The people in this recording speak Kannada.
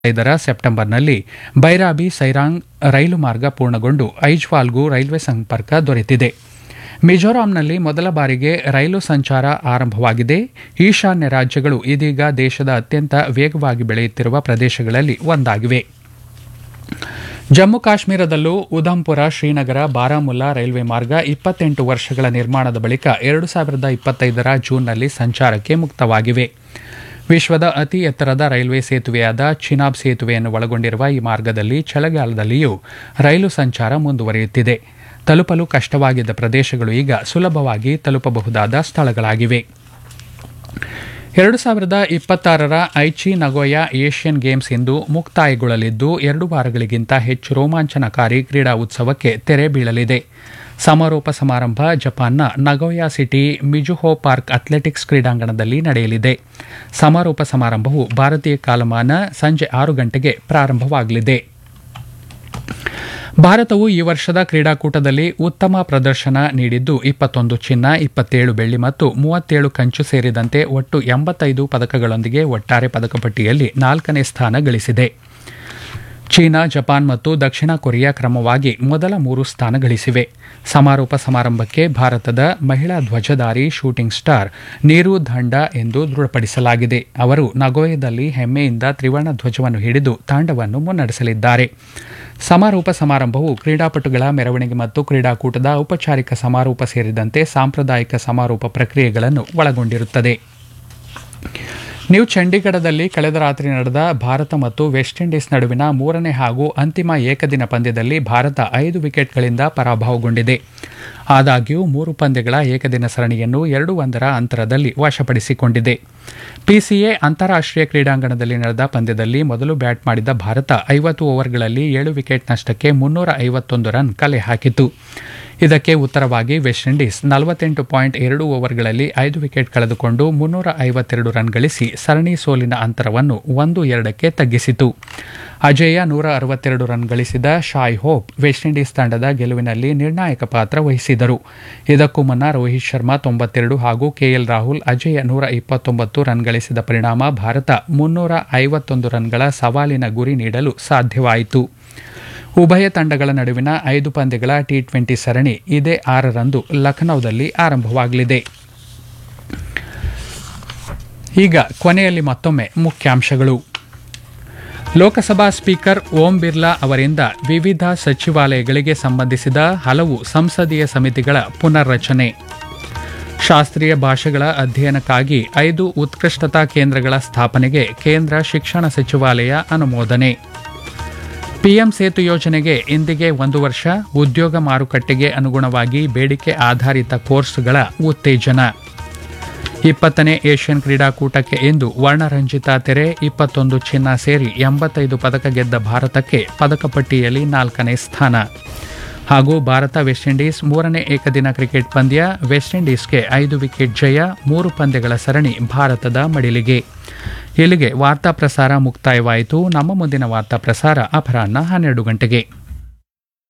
ಐದರ ಸೆಪ್ಟೆಂಬರ್ನಲ್ಲಿ ಬೈರಾಬಿ ಸೈರಾಂಗ್ ರೈಲು ಮಾರ್ಗ ಪೂರ್ಣಗೊಂಡು ಐಜ್ವಾಲ್ಗೂ ರೈಲ್ವೆ ಸಂಪರ್ಕ ದೊರೆತಿದೆ ಮಿಜೋರಾಂನಲ್ಲಿ ಮೊದಲ ಬಾರಿಗೆ ರೈಲು ಸಂಚಾರ ಆರಂಭವಾಗಿದೆ ಈಶಾನ್ಯ ರಾಜ್ಯಗಳು ಇದೀಗ ದೇಶದ ಅತ್ಯಂತ ವೇಗವಾಗಿ ಬೆಳೆಯುತ್ತಿರುವ ಪ್ರದೇಶಗಳಲ್ಲಿ ಒಂದಾಗಿವೆ ಜಮ್ಮು ಕಾಶ್ಮೀರದಲ್ಲೂ ಉಧಂಪುರ ಶ್ರೀನಗರ ಬಾರಾಮುಲ್ಲಾ ರೈಲ್ವೆ ಮಾರ್ಗ ಇಪ್ಪತ್ತೆಂಟು ವರ್ಷಗಳ ನಿರ್ಮಾಣದ ಬಳಿಕ ಎರಡು ಸಾವಿರದ ಇಪ್ಪತ್ತೈದರ ಜೂನ್ನಲ್ಲಿ ಸಂಚಾರಕ್ಕೆ ಮುಕ್ತವಾಗಿವೆ ವಿಶ್ವದ ಅತಿ ಎತ್ತರದ ರೈಲ್ವೆ ಸೇತುವೆಯಾದ ಚಿನಾಬ್ ಸೇತುವೆಯನ್ನು ಒಳಗೊಂಡಿರುವ ಈ ಮಾರ್ಗದಲ್ಲಿ ಚಳಿಗಾಲದಲ್ಲಿಯೂ ರೈಲು ಸಂಚಾರ ಮುಂದುವರಿಯುತ್ತಿದೆ ತಲುಪಲು ಕಷ್ಟವಾಗಿದ್ದ ಪ್ರದೇಶಗಳು ಈಗ ಸುಲಭವಾಗಿ ತಲುಪಬಹುದಾದ ಸ್ಥಳಗಳಾಗಿವೆ ಎರಡು ಸಾವಿರದ ಇಪ್ಪತ್ತಾರರ ಐಚಿ ನಗೋಯಾ ಏಷ್ಯನ್ ಗೇಮ್ಸ್ ಇಂದು ಮುಕ್ತಾಯಗೊಳ್ಳಲಿದ್ದು ಎರಡು ವಾರಗಳಿಗಿಂತ ಹೆಚ್ಚು ರೋಮಾಂಚನಕಾರಿ ಕ್ರೀಡಾ ಉತ್ಸವಕ್ಕೆ ತೆರೆ ಬೀಳಲಿದೆ ಸಮಾರೋಪ ಸಮಾರಂಭ ಜಪಾನ್ನ Nagoya city Mizuho park athletics ಕ್ರೀಡಾಂಗಣದಲ್ಲಿ ನಡೆಯಲಿದೆ ಸಮಾರೋಪ ಸಮಾರಂಭವು ಭಾರತೀಯ ಕಾಲಮಾನ ಸಂಜೆ ಆರು ಗಂಟೆಗೆ ಪ್ರಾರಂಭವಾಗಲಿದೆ ಭಾರತವು ಈ ವರ್ಷದ ಕ್ರೀಡಾಕೂಟದಲ್ಲಿ ಉತ್ತಮ ಪ್ರದರ್ಶನ ನೀಡಿದ್ದು ಇಪ್ಪತ್ತೊಂದು ಚಿನ್ನ ಇಪ್ಪತ್ತೇಳು ಬೆಳ್ಳಿ ಮತ್ತು ಮೂವತ್ತೇಳು ಕಂಚು ಸೇರಿದಂತೆ ಒಟ್ಟು ಎಂಬತ್ತೈದು ಪದಕಗಳೊಂದಿಗೆ ಒಟ್ಟಾರೆ ಪದಕ ಪಟ್ಟಿಯಲ್ಲಿ ನಾಲ್ಕನೇ ಸ್ಥಾನ ಗಳಿಸಿದೆ ಚೀನಾ ಜಪಾನ್ ಮತ್ತು ದಕ್ಷಿಣ ಕೊರಿಯಾ ಕ್ರಮವಾಗಿ ಮೊದಲ ಮೂರು ಸ್ಥಾನ ಗಳಿಸಿವೆ ಸಮಾರೋಪ ಸಮಾರಂಭಕ್ಕೆ ಭಾರತದ ಮಹಿಳಾ ಧ್ವಜಧಾರಿ ಶೂಟಿಂಗ್ ಸ್ಟಾರ್ ನೀರು ದಂಡ ಎಂದು ದೃಢಪಡಿಸಲಾಗಿದೆ ಅವರು ನಗೋಯದಲ್ಲಿ ಹೆಮ್ಮೆಯಿಂದ ತ್ರಿವರ್ಣ ಧ್ವಜವನ್ನು ಹಿಡಿದು ತಾಂಡವನ್ನು ಮುನ್ನಡೆಸಲಿದ್ದಾರೆ ಸಮಾರೋಪ ಸಮಾರಂಭವು ಕ್ರೀಡಾಪಟುಗಳ ಮೆರವಣಿಗೆ ಮತ್ತು ಕ್ರೀಡಾಕೂಟದ ಔಪಚಾರಿಕ ಸಮಾರೋಪ ಸೇರಿದಂತೆ ಸಾಂಪ್ರದಾಯಿಕ ಸಮಾರೋಪ ಪ್ರಕ್ರಿಯೆಗಳನ್ನು ಒಳಗೊಂಡಿರುತ್ತದೆ ನ್ಯೂ ಚಂಡೀಗಢದಲ್ಲಿ ಕಳೆದ ರಾತ್ರಿ ನಡೆದ ಭಾರತ ಮತ್ತು ವೆಸ್ಟ್ ಇಂಡೀಸ್ ನಡುವಿನ ಮೂರನೇ ಹಾಗೂ ಅಂತಿಮ ಏಕದಿನ ಪಂದ್ಯದಲ್ಲಿ ಭಾರತ ಐದು ವಿಕೆಟ್ಗಳಿಂದ ಪರಾಭವಗೊಂಡಿದೆ ಆದಾಗ್ಯೂ ಮೂರು ಪಂದ್ಯಗಳ ಏಕದಿನ ಸರಣಿಯನ್ನು ಎರಡು ಒಂದರ ಅಂತರದಲ್ಲಿ ವಶಪಡಿಸಿಕೊಂಡಿದೆ ಪಿಸಿಎ ಅಂತಾರಾಷ್ಟೀಯ ಕ್ರೀಡಾಂಗಣದಲ್ಲಿ ನಡೆದ ಪಂದ್ಯದಲ್ಲಿ ಮೊದಲು ಬ್ಯಾಟ್ ಮಾಡಿದ ಭಾರತ ಐವತ್ತು ಓವರ್ಗಳಲ್ಲಿ ಏಳು ವಿಕೆಟ್ ನಷ್ಟಕ್ಕೆ ಮುನ್ನೂರ ಐವತ್ತೊಂದು ರನ್ ಕಲೆ ಹಾಕಿತು ಇದಕ್ಕೆ ಉತ್ತರವಾಗಿ ವೆಸ್ಟ್ ಇಂಡೀಸ್ ನಲವತ್ತೆಂಟು ಪಾಯಿಂಟ್ ಎರಡು ಓವರ್ಗಳಲ್ಲಿ ಐದು ವಿಕೆಟ್ ಕಳೆದುಕೊಂಡು ಮುನ್ನೂರ ಐವತ್ತೆರಡು ರನ್ ಗಳಿಸಿ ಸರಣಿ ಸೋಲಿನ ಅಂತರವನ್ನು ಒಂದು ಎರಡಕ್ಕೆ ತಗ್ಗಿಸಿತು ಅಜೇಯ ನೂರ ಅರವತ್ತೆರಡು ರನ್ ಗಳಿಸಿದ ಶಾಯ್ ಹೋಪ್ ವೆಸ್ಟ್ ಇಂಡೀಸ್ ತಂಡದ ಗೆಲುವಿನಲ್ಲಿ ನಿರ್ಣಾಯಕ ಪಾತ್ರ ವಹಿಸಿದರು ಇದಕ್ಕೂ ಮುನ್ನ ರೋಹಿತ್ ಶರ್ಮಾ ತೊಂಬತ್ತೆರಡು ಹಾಗೂ ಕೆಎಲ್ ರಾಹುಲ್ ಅಜೇಯ ನೂರ ಇಪ್ಪತ್ತೊಂಬತ್ತು ರನ್ ಗಳಿಸಿದ ಪರಿಣಾಮ ಭಾರತ ಮುನ್ನೂರ ಐವತ್ತೊಂದು ರನ್ಗಳ ಸವಾಲಿನ ಗುರಿ ನೀಡಲು ಸಾಧ್ಯವಾಯಿತು ಉಭಯ ತಂಡಗಳ ನಡುವಿನ ಐದು ಪಂದ್ಯಗಳ ಟಿ ಟ್ವೆಂಟಿ ಸರಣಿ ಇದೇ ಆರರಂದು ಲಖನೌದಲ್ಲಿ ಆರಂಭವಾಗಲಿದೆ ಈಗ ಕೊನೆಯಲ್ಲಿ ಮತ್ತೊಮ್ಮೆ ಮುಖ್ಯಾಂಶಗಳು ಲೋಕಸಭಾ ಸ್ಪೀಕರ್ ಓಂ ಬಿರ್ಲಾ ಅವರಿಂದ ವಿವಿಧ ಸಚಿವಾಲಯಗಳಿಗೆ ಸಂಬಂಧಿಸಿದ ಹಲವು ಸಂಸದೀಯ ಸಮಿತಿಗಳ ಪುನರ್ರಚನೆ ಶಾಸ್ತ್ರೀಯ ಭಾಷೆಗಳ ಅಧ್ಯಯನಕ್ಕಾಗಿ ಐದು ಉತ್ಕೃಷ್ಟತಾ ಕೇಂದ್ರಗಳ ಸ್ಥಾಪನೆಗೆ ಕೇಂದ್ರ ಶಿಕ್ಷಣ ಸಚಿವಾಲಯ ಅನುಮೋದನೆ ಪಿಎಂ ಸೇತು ಯೋಜನೆಗೆ ಇಂದಿಗೆ ಒಂದು ವರ್ಷ ಉದ್ಯೋಗ ಮಾರುಕಟ್ಟೆಗೆ ಅನುಗುಣವಾಗಿ ಬೇಡಿಕೆ ಆಧಾರಿತ ಕೋರ್ಸ್ಗಳ ಉತ್ತೇಜನ ಇಪ್ಪತ್ತನೇ ಏಷ್ಯನ್ ಕ್ರೀಡಾಕೂಟಕ್ಕೆ ಇಂದು ವರ್ಣರಂಜಿತ ತೆರೆ ಇಪ್ಪತ್ತೊಂದು ಚಿನ್ನ ಸೇರಿ ಎಂಬತ್ತೈದು ಪದಕ ಗೆದ್ದ ಭಾರತಕ್ಕೆ ಪದಕ ಪಟ್ಟಿಯಲ್ಲಿ ನಾಲ್ಕನೇ ಸ್ಥಾನ ಹಾಗೂ ಭಾರತ ವೆಸ್ಟ್ ಇಂಡೀಸ್ ಮೂರನೇ ಏಕದಿನ ಕ್ರಿಕೆಟ್ ಪಂದ್ಯ ವೆಸ್ಟ್ ಇಂಡೀಸ್ಗೆ ಐದು ವಿಕೆಟ್ ಜಯ ಮೂರು ಪಂದ್ಯಗಳ ಸರಣಿ ಭಾರತದ ಮಡಿಲಿಗೆ ಇಲ್ಲಿಗೆ ವಾರ್ತಾ ಪ್ರಸಾರ ಮುಕ್ತಾಯವಾಯಿತು ನಮ್ಮ ಮುಂದಿನ ವಾರ್ತಾ ಪ್ರಸಾರ ಅಪರಾಹ್ನ ಹನ್ನೆರಡು ಗಂಟೆಗೆ